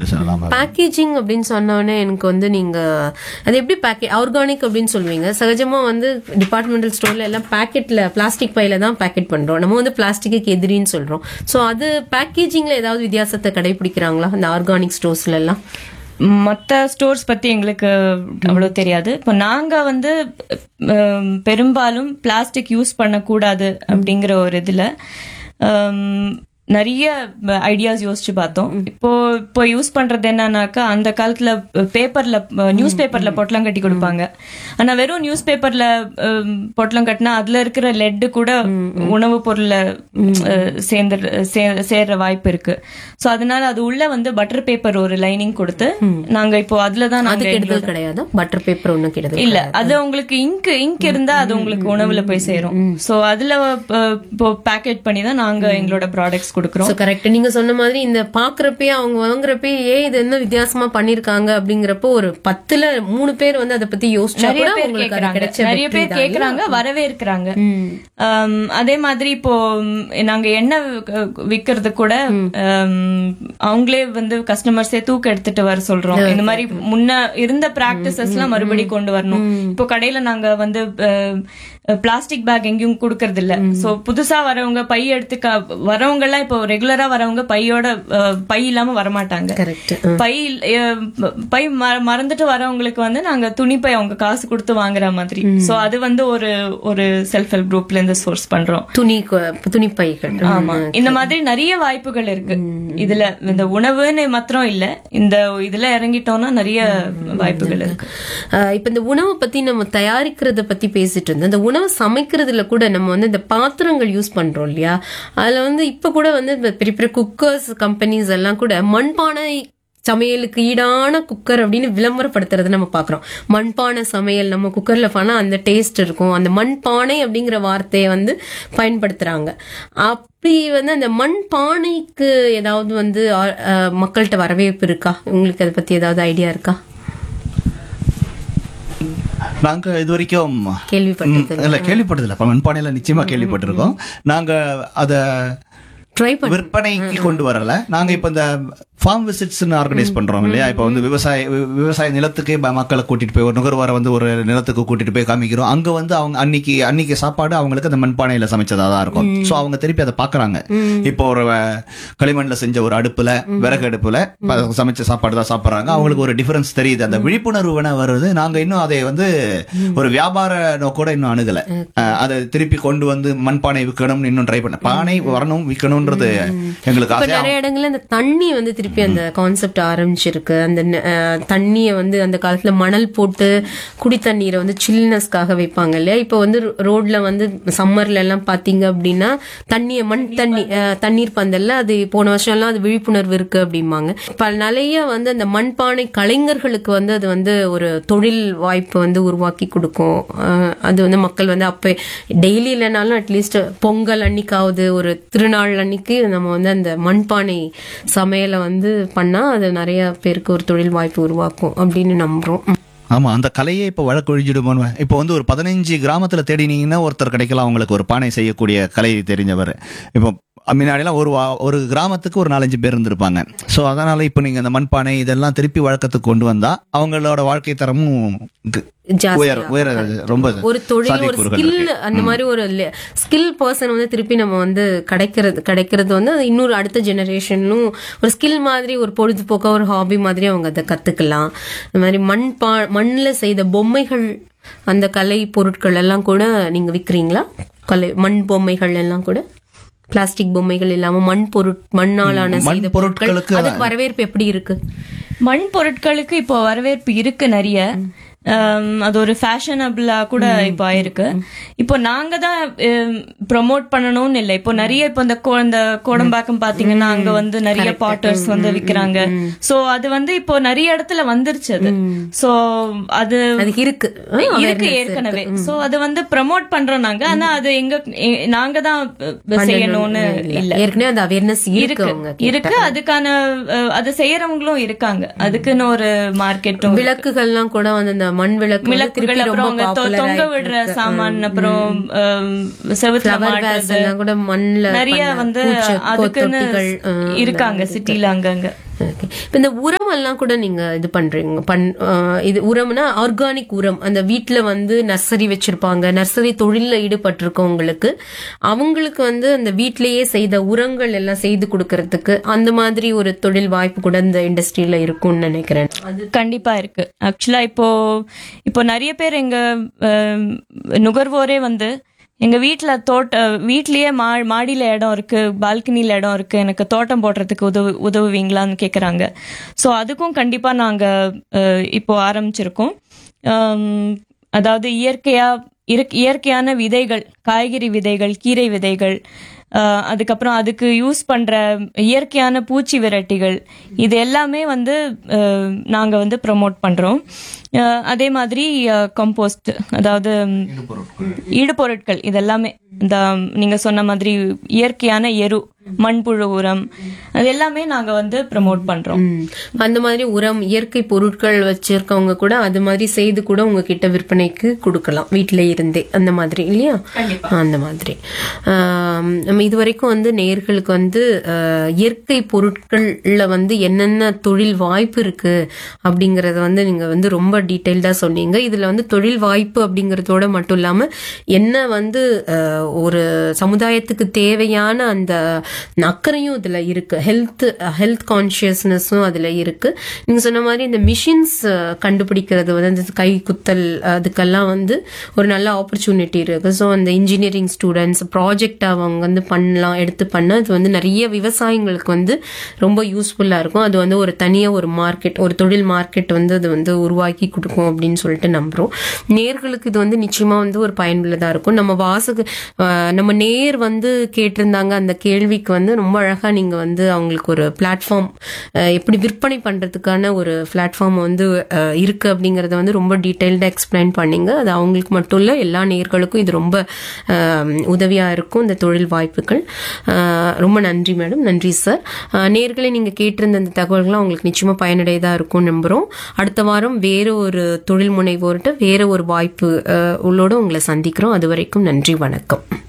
சொல்லலாம் பேக்கேஜிங் அப்படின்னு சொன்னோடனே எனக்கு வந்து நீங்க அது எப்படி பேக்கே ஆர்கானிக் அப்படின்னு சொல்லுவீங்க சகஜமா வந்து டிபார்ட்மெண்டல் ஸ்டோர்ல எல்லாம் பேக்கெட்ல பிளாஸ்டிக் பையில தான் பேக்கெட் பண்றோம் நம்ம வந்து பிளாஸ்டிக்கு எதிரின்னு சொல்றோம் சோ அது பேக்கேஜிங்ல ஏதாவது வித்தியாசத்தை கடைபிடிக்கிறாங்களா அந்த ஆர்கானிக் ஸ்டோர்ஸ்ல எல்லாம் மத்த ஸ்டோர்ஸ் பத்தி எங்களுக்கு அவ்வளவு தெரியாது இப்போ நாங்க வந்து ஹம், பெரும்பாலும் பிளாஸ்டிக் யூஸ் பண்ணக்கூடாது அப்படிங்கிற ஒரு இதுல ஹம், நிறைய ஐடியாஸ் யோசிச்சு பார்த்தோம் இப்போ இப்போ யூஸ் பண்றது என்னன்னாக்கா அந்த காலத்துல பேப்பர்ல நியூஸ் பேப்பர்ல பொட்டலம் கட்டி கொடுப்பாங்க ஆனா வெறும் நியூஸ் பேப்பர்ல பொட்டலம் கட்டினா அதுல இருக்கிற லெட் கூட உணவுப் பொருள்ல அஹ், சேர்ந்து சே- சேர்ற வாய்ப்பு இருக்கு சோ அதனால அது உள்ள வந்து பட்டர் பேப்பர் ஒரு லைனிங் கொடுத்து நாங்க இப்போ அதுல தான் அது நாங்க கெடுதல் கிடையாது பட்டர் பேப்பர் ஒன்றும் கெடுதல் இல்ல அது உங்களுக்கு இங்க் இங்க் இருந்தா அது உங்களுக்கு உணவுல போய் சேரும் சோ அதுல அஹ், இப்போ பேக்கெட் பண்ணி தான் நாங்க எங்களோட ப்ராடக்ட்ஸ் கொடுக்கறோம் ஸோ கரெக்ட் நீங்க சொன்ன மாதிரி இந்த பாக்குறப்பயே அவங்க வாங்குறப்பயே ஏன் இது என்ன வித்தியாசமா பண்ணிருக்காங்க அப்படிங்கிறப்போ ஒரு பத்துல மூணு பேர் வந்து அதை பத்தி யோசிச்சா நிறைய கூட பேர் உங்களுக்கு அது கேக்குறாங்க கிடைச்ச நிறைய வெற்றி பேர் தான் கேக்குறாங்க வரவே இருக்கிறாங்க அதே மாதிரி இப்போ ம், நாங்க எண்ணெய் வி- விக்கிறது கூட ம், அவங்களே வந்து கஸ்டமர்ஸே தூக்க எடுத்துட்டு வர சொல்றோம் இந்த மாதிரி முன்ன இருந்த பிராக்டிசஸ் எல்லாம் மறுபடி கொண்டு வரணும் இப்போ கடையில நாங்க வந்து பிளாஸ்டிக் பேக் எங்கேயும் கொடுக்கறது இல்ல சோ புதுசா வரவங்க பை எடுத்து க- வரவங்க எல்லாம் இப்போ ரெகுலரா வரவங்க பையோட அஹ், பை இல்லாம வரமாட்டாங்க கரெக்ட் பை அஹ், பை ம- மறந்துட்டு வரவங்களுக்கு வந்து நாங்க துணிப்பை அவங்க காசு கொடுத்து வாங்குற மாதிரி சோ அது வந்து ஒரு ஒரு செல்ஃப் ஹெல்ப் குரூப்ல இருந்து சோர்ஸ் பண்றோம் துணி கொ- துணிப்பைகள் ஆமா இந்த மாதிரி நிறைய வாய்ப்புகள் இருக்கு இதுல இந்த உணவுன்னு மாத்திரம் இல்ல இந்த இதுல இறங்கிட்டோம்னா நிறைய வாய்ப்புகள் இருக்கு ஆஹ் இப்ப இந்த உணவை பத்தி நம்ம தயாரிக்கிறத பத்தி பேசிட்டு இருந்தோம் இந்த உணவு சமைக்கிறதுல கூட நம்ம வந்து இந்த பாத்திரங்கள் யூஸ் பண்றோம் இல்லையா அதுல வந்து இப்ப கூட வந்து இந்த பெரிய பெரிய குக்கர்ஸ் கம்பெனிஸ் எல்லாம் கூட மண்பானை சமையலுக்கு ஈடான குக்கர் அப்படின்னு விளம்பரப்படுத்துறதை நம்ம பாக்குறோம் மண்பானை சமையல் நம்ம குக்கர்ல பண்ணா அந்த டேஸ்ட் இருக்கும் அந்த மண்பானை அப்படிங்கிற வார்த்தையை வந்து பயன்படுத்துறாங்க அப்படி வந்து அந்த மண்பானைக்கு ஏதாவது வந்து ஆ- ஆஹ் மக்கள்கிட்ட வரவேற்பு இருக்கா உங்களுக்கு அதை பத்தி ஏதாவது ஐடியா இருக்கா நாங்க இது வரைக்கும் கேள்விப்பட்டது ம், இல்ல கேள்விப்பட்டதில்ல இப்ப மண்பானையில நிச்சயமா கேள்விப்பட்டிருக்கோம் நாங்க அத ட்ரை பண்ண விற்பனைக்கு கொண்டு வரல நாங்க இப்ப இந்த ஃபார்ம் விசிட்ஸ் ஆர்கனைஸ் பண்றோம் இல்லையா இப்ப வந்து விவசாய வி- விவசாய நிலத்துக்கு ம- மக்களை கூட்டிட்டு போய் ஒரு நுகர்வோரை வந்து ஒரு நிலத்துக்கு கூட்டிட்டு போய் காமிக்கிறோம் அங்க வந்து அவங்க அன்னைக்கு அன்னைக்கு சாப்பாடு அவங்களுக்கு அந்த மண்பானையில சமைச்சதா தான் இருக்கும் சோ அவங்க திருப்பி அதை பாக்குறாங்க இப்போ ஒரு அஹ், களிமண்ல செஞ்ச ஒரு அடுப்புல விறகு அடுப்புல ப- சமைச்ச சாப்பாடு தான் சாப்பிடுறாங்க அவங்களுக்கு ஒரு டிஃபரன்ஸ் தெரியுது அந்த விழிப்புணர்வு வேணா வருது நாங்க இன்னும் அதை வந்து ஒரு வியாபார நோக்கோட இன்னும் அணுகல அஹ், அதை திருப்பி கொண்டு வந்து மண்பானை விற்கணும்னு இன்னும் ட்ரை பண்ண பானை வரணும் விற்கணும்ன்றது எங்களுக்கு இப்ப ஆசை நிறைய இடங்கள்ல இந்த தண்ணி வந்து திருப்பி அந்த கான்செப்ட் ஆரம்பிச்சிருக்கு அந்த ந- அஹ், தண்ணிய வந்து அந்த காலத்துல மணல் போட்டு குடி தண்ணீரை வந்து சில்னஸ்க்காக வைப்பாங்க இல்லையா இப்போ வந்து ரோட்ல வந்து சம்மர்ல எல்லாம் பாத்தீங்க அப்படின்னா தண்ணிய மண் தண்ணி அஹ், தண்ணீர் பந்தல்ல அது போன வருஷம் எல்லாம் அது விழிப்புணர்வு இருக்கு அப்படிம்பாங்க இப்ப நிறைய வந்து அந்த மண்பானை கலைஞர்களுக்கு வந்து அது வந்து ஒரு தொழில் வாய்ப்பு வந்து உருவாக்கி கொடுக்கும் அஹ், அது வந்து மக்கள் வந்து அப்ப டெய்லி இல்லைனாலும் அட்லீஸ்ட் பொங்கல் அன்னைக்காவது ஒரு திருநாள் அன்னைக்கு நம்ம வந்து அந்த மண்பானை சமையலை வந்து பண்ணா அது நிறைய பேருக்கு ஒரு தொழில் வாய்ப்பு உருவாக்கும் அப்படின்னு நம்புறோம் ஆமா அந்த கலையே இப்ப வழக்கொழிஞ்சிடுமோன்னு இப்போ வந்து ஒரு பதினஞ்சு கிராமத்துல தேடினீங்கன்னா ஒருத்தர் கிடைக்கலாம் அவங்களுக்கு ஒரு பானை செய்யக்கூடிய கலை தெரிஞ்சவர் இப்போ முன்னாடிலாம் ஒரு வா- ஒரு கிராமத்துக்கு ஒரு நாலஞ்சு பேர் இருந்திருப்பாங்க ஸோ அதனால இப்போ நீங்க இந்த மண்பானை இதெல்லாம் திருப்பி வழக்கத்துக்கு கொண்டு வந்தா அவங்களோட வாழ்க்கை தரமும் கு- ஜாஸ்தியா உயர உயர ரொம்ப ஒரு தொழில் ஒரு சாத்தியக்கூறுகள் ஸ்கில் இருக்கு. அந்த மாதிரி ஒரு ஸ்கில் பர்சன் வந்து திருப்பி நம்ம வந்து கிடைக்கிறது கிடைக்கிறது வந்து அது இன்னொரு அடுத்த ஜெனரேஷனும் ஒரு ஸ்கில் மாதிரி ஒரு பொழுதுபோக்கா ஒரு ஹாபி மாதிரி அவங்க அதை கத்துக்கலாம் இந்த மாதிரி மண் பா மண்ணில் செய்த பொம்மைகள் அந்த கலை பொருட்கள் எல்லாம் கூட நீங்க விக்கிறீங்களா கலை மண் பொம்மைகள் எல்லாம் கூட பிளாஸ்டிக் பொம்மைகள் இல்லாம மண் பொருட் மண்ணாலான மண் செய்த பொருட்கள் பொருட்களுக்கு அதுக்கு வரவேற்பு எப்படி இருக்கு மண் பொருட்களுக்கு இப்போ வரவேற்பு இருக்கு நிறைய ஆம், அது ஒரு ஃபேஷனபிளா கூட இப்போ ஆயிருக்கு இப்போ நாங்க தான் ப்ரொமோட் பண்ணணும்னு இல்லை இப்போ நிறைய இப்போ இந்த கோ- இந்த கோடம்பாக்கம் பாத்தீங்கன்னா அங்க வந்து நிறைய பாட்டர்ஸ் வந்து விக்கிறாங்க சோ அது வந்து இப்போ நிறைய இடத்துல வந்துருச்சு அது சோ அது அது இருக்கு ஆ, இருக்கு ஏற்கனவே சோ அது வந்து ப்ரமோட் பண்றோம் நாங்க ஆனா அது எங்க எ- நாங்க தான் செய்யணும்னு இல்ல ஏற்கனவே அந்த அவேர்னஸ் இருக்கு இருக்கு அவங்க இருக்கு அதுக்கான அஹ், அதை செய்யறவங்களும் இருக்காங்க அதுக்குன்னு ஒரு மார்க்கெட்டும் விளக்குகள்லாம் கூட வந்து இந்த மண் விளக்கு வந்து விளக்குகள் திருப்பி அப்புறம் ரொம்ப அவங்க தொ- பாப்புலர் தொங்க விடுற சாமான் அப்புறம் அஹ், செவுத்துல மாட்டுறது எல்லாம் கூட மண்ல நிறைய பண்ண வந்து பூச்சி- அதுக்குன்னு தொட்டிகள், அஹ், இருக்காங்க சிட்டில அங்கங்க ஓகே இப்போ இந்த உரம் எல்லாம் கூட நீங்க இது பண்றீங்க பண் ஆஹ் இது உரம்னா ஆர்கானிக் உரம் அந்த வீட்ல வந்து நர்சரி வச்சிருப்பாங்க நர்சரி தொழில்ல ஈடுபட்டிருக்கவங்களுக்கு அவங்களுக்கு வந்து அந்த வீட்லயே செய்த உரங்கள் எல்லாம் செய்து கொடுக்கறதுக்கு அந்த மாதிரி ஒரு தொழில் வாய்ப்பு கூட இந்த இண்டஸ்ட்ரியில இருக்கும்னு நினைக்கிறேன் அது கண்டிப்பா இருக்கு ஆக்சுவலா இப்போ இப்போ நிறைய பேர் எங்க அஹ், நுகர்வோரே வந்து எங்க வீட்ல தோட்ட வீட்லயே மா மாடியில இடம் இருக்கு பால்கனில இடம் இருக்கு எனக்கு தோட்டம் போடுறதுக்கு உதவு உதவுவீங்களான்னு கேக்குறாங்க ஸோ அதுக்கும் கண்டிப்பா நாங்க அஹ், இப்போ ஆரம்பிச்சிருக்கோம் ஆம், அதாவது இயற்கையா இருக்- இயற்கையான விதைகள் காய்கறி விதைகள் கீரை விதைகள் ஆஹ் அதுக்கப்புறம் அதுக்கு யூஸ் பண்ற இயற்கையான பூச்சி விரட்டிகள் இது எல்லாமே வந்து ஆஹ் நாங்க வந்து ப்ரமோட் பண்றோம் ஆஹ் அதே மாதிரி கம்போஸ்ட் அதாவது ஈடுபொருட்கள் இதெல்லாமே இந்த நீங்க சொன்ன மாதிரி இயற்கையான எரு மண்புழு உரம் அது எல்லாமே நாங்க வந்து ப்ரமோட் பண்றோம் ம். அந்த மாதிரி உரம் இயற்கை பொருட்கள் வச்சிருக்கவங்க கூட அது மாதிரி செய்து கூட உங்ககிட்ட விற்பனைக்கு கொடுக்கலாம் வீட்டில இருந்தே அந்த மாதிரி இல்லையா அந்த மாதிரி ஆம், நம்ம இதுவரைக்கும் வந்து நேர்களுக்கு வந்து அஹ், இயற்கை பொருட்கள்ல வந்து என்னென்ன தொழில் வாய்ப்பு இருக்கு அப்படிங்கறத வந்து நீங்க வந்து ரொம்ப டீட்டெயில்டா சொன்னீங்க இதுல வந்து தொழில் வாய்ப்பு அப்படிங்கறதோட மட்டும் இல்லாம என்ன வந்து அஹ், ஒரு சமுதாயத்துக்கு தேவையான அந்த அக்கறையும் இதுல இருக்கு ஹெல்த் ஹெல்த் கான்சியஸ்னஸும் அதுல இருக்கு நீங்க சொன்ன மாதிரி இந்த மிஷின்ஸ் கண்டுபிடிக்கிறது வந்து இந்த கை குத்தல் அதுக்கெல்லாம் வந்து ஒரு நல்ல ஆப்பர்ச்சுனிட்டி இருக்கு ஸோ அந்த இன்ஜினியரிங் ஸ்டூடெண்ட்ஸ் ப்ராஜெக்ட் அவங்க வந்து பண்ணலாம் எடுத்து பண்ண அது வந்து நிறைய விவசாயிங்களுக்கு வந்து ரொம்ப யூஸ்ஃபுல்லா இருக்கும் அது வந்து ஒரு தனியா ஒரு மார்க்கெட் ஒரு தொழில் மார்க்கெட் வந்து அது வந்து உருவாக்கி கொடுக்கும் அப்படின்னு சொல்லிட்டு நம்புறோம் நேர்களுக்கு இது வந்து நிச்சயமா வந்து ஒரு பயனுள்ளதா இருக்கும் நம்ம வாசக அஹ், நம்ம நேர் வந்து கேட்டிருந்தாங்க அந்த கேள்விக்கு வந்து ரொம்ப அழகா நீங்க வந்து அவங்களுக்கு ஒரு பிளாட்ஃபார்ம் எப்படி விற்பனை பண்றதுக்கான ஒரு பிளாட்ஃபார்ம் வந்து அஹ், இருக்கு அப்படிங்கறத வந்து ரொம்ப டீட்டெயில்டா எக்ஸ்பிளைன் பண்ணீங்க அது அவங்களுக்கு மட்டும் இல்ல எல்லா நேர்களுக்கும் இது ரொம்ப அஹ், உதவியா இருக்கும் இந்த தொழில் வாய்ப்புகள் அஹ், ரொம்ப நன்றி மேடம் நன்றி சார் நேர்களை நீங்க கேட்டிருந்த இந்த தகவல்கள் உங்களுக்கு நிச்சயமா பயனுடையதா இருக்கும் நம்புறோம் அடுத்த வாரம் வேற ஒரு தொழில் முனைவோர்கிட்ட வேற ஒரு வாய்ப்பு அஹ், உள்ளோட உங்களை சந்திக்கிறோம் அது வரைக்கும் நன்றி வணக்கம்